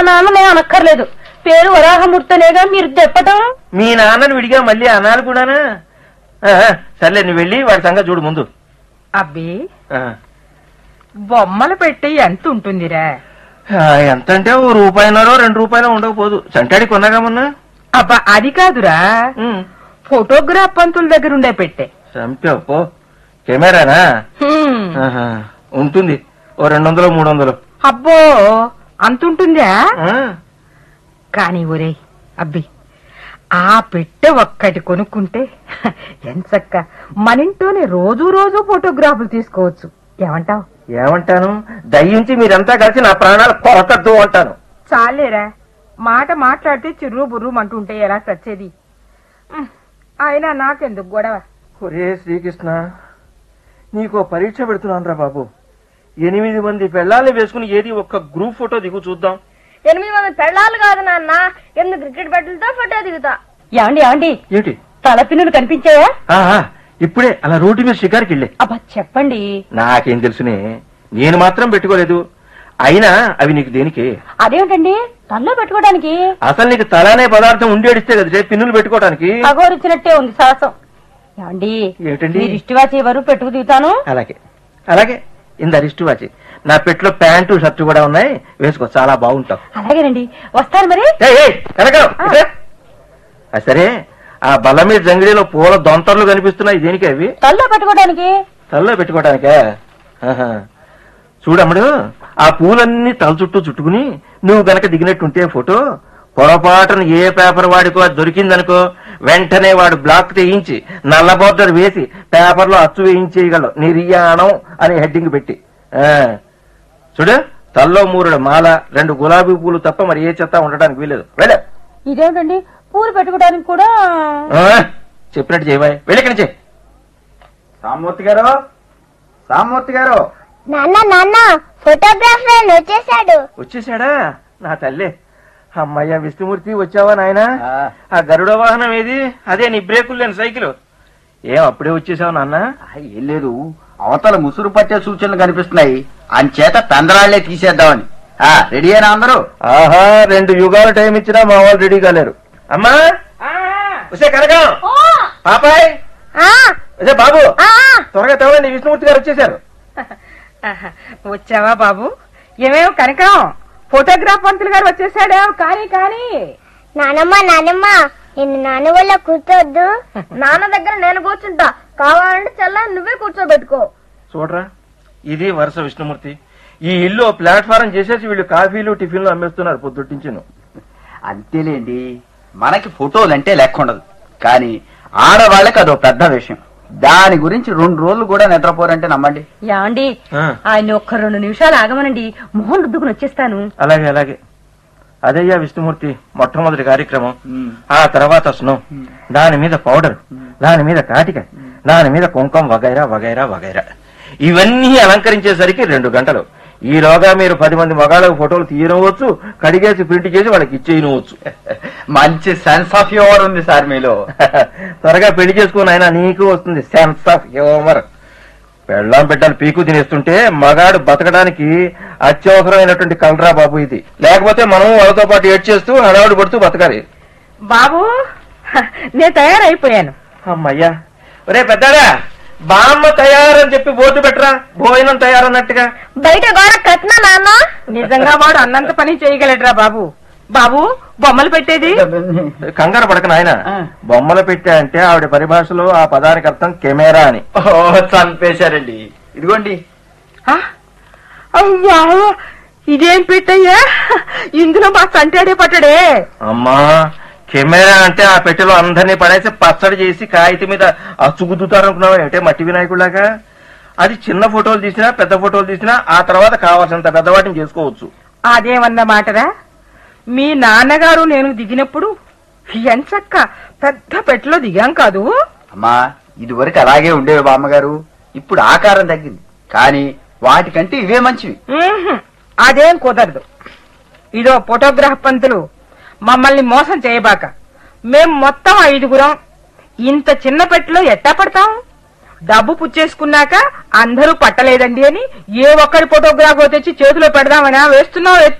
నాన్ననే అనక్కర్లేదు పేరు వరాహమూర్తనేగా మీరు తెప్పటం మీ నాన్నని విడిగా మళ్ళీ అనాలి కూడానా ఆ, సర్లే నువ్వు వెళ్ళి వాడి సంగతి చూడు ముందు అబ్బి ఆ. బొమ్మలు పెట్టి ఎంత ఉంటుందిరా ఆ, ఎంత అంటే ఓ రూపాయినారో రెండు రూపాయలు ఉండకపోదు సంటాడి కొన్నాగా మొన్న అబ్బా అది కాదురా ఉమ్. ఫోటోగ్రాఫ్ పంతుల దగ్గర ఉండే పెట్టే చంపావు పో కెమెరానా హ్మ్. ఆహా. ఉంటుంది ఓ రెండు వందలు మూడు వందలు అబ్బో అంతుంటుందా ఆ. కాని ఒరేయ్ అబ్బి ఆ పెట్టె ఒక్కటి కొనుక్కుంటే ఎంచక్క మనింటోనే రోజు రోజు ఫోటోగ్రాఫ్లు తీసుకోవచ్చు ఏమంటావ్ ఏమంటాను దయ్యించి మీరంతా కలిసి నా ప్రాణాలు కొరకద్దు అంటాను చాలేరా మాట మాట్లాడితే చిర్రు బుర్రు అంటుంటే ఎలా చచ్చేది ఉమ్, అయినా నాకెందుకు గొడవ ఒరే శ్రీకృష్ణ నీకో పరీక్ష పెడుతున్నాను రా బాబు ఎనిమిది మంది పెళ్ళాలని వేసుకుని ఏది ఒక్క గ్రూప్ ఫోటో దిగు చూద్దాం ఎనిమిది మంది పెళ్ళాలు కాదు నాన్న ఎనిమిది క్రికెట్ బ్యాట్లతో ఫోటో దిగుతా ఏమండి ఏమండి ఏంటి తలపిన్నులు కనిపించాయా ఆహా ఇప్పుడే అలా రోడ్డు మీద షికార్కి వెళ్ళే అబ్బా చెప్పండి నాకేం తెలుసునే నేను మాత్రం పెట్టుకోలేదు అయినా అవి నీకు దేనికి అదేమిటండి తల్లో పెట్టుకోవడానికి అసలు నీకు తలానే పదార్థం ఉండేడిస్తే కదా పిన్నులు పెట్టుకోవడానికి అగోరిచ్చినట్టే ఉంది సాహసం ఏమండి ఏమిటండి? మీరు ఇష్టివాచి ఎవరు పెట్టుకు దిగుతాను అలాగే అలాగే ఇంద అరిస్టు వాచి నా పెట్లో ప్యాంటు షర్టు కూడా ఉన్నాయి వేసుకో చాలా బాగుంటావు అలాగేనండి వస్తాను మరి ఏయ్, ఏయ్, కనకం, ఇట్రా. ఆ, సరే ఆ బల్ల మీద జంగిడిలో పూల దొంతర్లు కనిపిస్తున్నాయి దేనికి అవి తల్లో పెట్టుకోవడానికి తలలో పెట్టుకోవడానికా ఆహా. చూడమ్ముడు ఆ పూలన్నీ తల చుట్టూ చుట్టుకుని నువ్వు గనక దిగినట్టుంటే ఫోటో పొరపాటున ఏ పేపర్ వాడికో అది దొరికిందనుకో వెంటనే వాడు బ్లాక్ తెయించి నల్ల బోర్డర్ వేసి పేపర్లో అచ్చు వేయించేయగలవు నిర్యాణం అని హెడ్డింగ్ పెట్టి ఆ. చూడు తల్లో మూరుడు మాల రెండు గులాబీ పూలు తప్ప మరి ఏ చెత్త ఉండడానికి వీలేదు వెళ్ళ ఇదేమిటండి పూలు పెట్టుకోవడానికి కూడా చెప్పినట్టు చేయబాయ్ వెళ్ళి ఇక్కడి నుంచి సామూర్తి గారు సామూర్తి గారు నాన్న నాన్న ఫోటోగ్రాఫర్ వచ్చేసాడు వచ్చేసాడా నా తల్లి అమ్మయ్య విష్ణుమూర్తి వచ్చావా నాయనా ఆ. ఆ గరుడ వాహనం ఏది అదే నీ బ్రేకులు లేని సైకిల్ ఏం అప్పుడే వచ్చేసావు నాన్న ఆ, ఏం లేదు అవతల ముసురు పట్టే సూచనలు కనిపిస్తున్నాయి అంచేత పెందరాళ్లే తీసేద్దామని ఆ, రెడీ అయినా అందరూ ఆహా రెండు యుగాల టైం ఇచ్చినా మా వాళ్ళు రెడీ కాలేరు అమ్మా వసే కనకం పాపాయ్ ఆ, వసే బాబు ఆ, త్వరగా తెవండి విష్ణుమూర్తి గారు వచ్చేసారు వచ్చావా బాబు ఏమేం కనకం ఫోటోగ్రాఫ్ పంతులు గారు వచ్చేసాడా కానీ కానీ నానమ్మ నానమ్మ నేను నాన్న వల్ల కూర్చోవద్దు నాన్న దగ్గర నేను కూర్చుంటా కావాలంటే చల్ల నువ్వే కూర్చోబెట్టుకో చూడరా ఇది వరుస విష్ణుమూర్తి ఈ ఇల్లు ప్లాట్ఫారం చేసేసి వీళ్ళు కాఫీలు టిఫిన్లు అమ్మేస్తున్నారు పొద్దుటించిను అంతేలేండి మనకి ఫోటోలంటే లెక్క ఉండదు కానీ ఆడవాళ్ళకి అదో పెద్ద విషయం దాని గురించి రెండు రోజులు కూడా నిద్రపోరంటే నమ్మండి యాండి ఆ. ఆయన ఒక్క రెండు నిమిషాలు ఆగమనండి మొహం రుద్దుకుని వచ్చేస్తాను అలాగే అలాగే అదయ్యా విష్ణుమూర్తి మొట్టమొదటి కార్యక్రమం ఉమ్. ఆ తర్వాత స్నో దాని మీద పౌడర్ దాని మీద కాటిక దాని మీద కుంకం వగైరా వగైరా వగైరా ఇవన్నీ అలంకరించేసరికి రెండు గంటలు ఈలోగా మీరు పది మంది మగాళ్ళకు ఫోటోలు తీయనవచ్చు కడిగేసి ప్రింట్ చేసి వాళ్ళకి ఇచ్చేయనవచ్చు మంచి సెన్స్ ఆఫ్ హ్యూమర్ ఉంది సార్ మీలో త్వరగా పెళ్లి చేసుకుని ఆయన నీకు వస్తుంది సెన్స్ ఆఫ్ హ్యూమర్ పెళ్ళాం పెట్టాలి పీకు తినేస్తుంటే మగాడు బతకడానికి అత్యవసరమైనటువంటి కలరా బాబు ఇది లేకపోతే మనం వాళ్ళతో పాటు ఏడ్ చేస్తూ హడావుడి పడుతూ బతకాలి బాబు నేను తయారైపోయాను అమ్మయ్యా ఒరే పెద్దాడా బామ్మ తయారని చెప్పి బోర్డు పెట్టరా భోజనం తయారన్నట్టుగా బయట గోడ కట్టినా నాన్న నిజంగా వాడు అన్నంత పని చేయగలడ్రా బాబు బాబు బొమ్మలు పెట్టేది కంగారు పడక నాయన ఆ. బొమ్మలు పెట్టా అంటే ఆవిడ పరిభాషలో ఆ పదానికి అర్థం కెమెరా అని ఓ చంపేశారండి ఇదిగోండి ఆ? అవ్వా ఇదేం పెట్టయ్యా ఇందులో మా సంటాడే పట్టడే అమ్మా కెమెరా అంటే ఆ పెట్టెలో అందరినీ పడేసి పచ్చడి చేసి కాగితం మీద అచ్చుగుద్దుతారు అనుకున్నావా అంటే మట్టి వినాయకుడిలాగా అది చిన్న ఫోటోలు తీసినా పెద్ద ఫోటోలు తీసినా ఆ తర్వాత కావాల్సినంత పెద్దవాటిని చేసుకోవచ్చు అదేమన్న మాటరా మీ నాన్నగారు నేను దిగినప్పుడు ఎంచక్క పెద్ద పెట్టెలో దిగాం కాదు అమ్మా ఇదివరకు అలాగే ఉండేవి బామ్మగారు ఇప్పుడు ఆకారం తగ్గింది కానీ వాటికంటే ఇవే మంచివి ఉహుం, అదేం కుదరదు ఇదో ఫోటోగ్రాఫ్ పంతులు మమ్మల్ని మోసం చేయబాక మేం మొత్తం ఐదుగురం ఇంత చిన్న పెట్టెలో ఎట్టా పడతాం డబ్బు పుచ్చేసుకున్నాక అందరూ పట్టలేదండి అని ఏ ఒక్కరి ఫోటోగ్రాఫ్ తెచ్చి చేతిలో పెడదామనా వేస్తున్నావు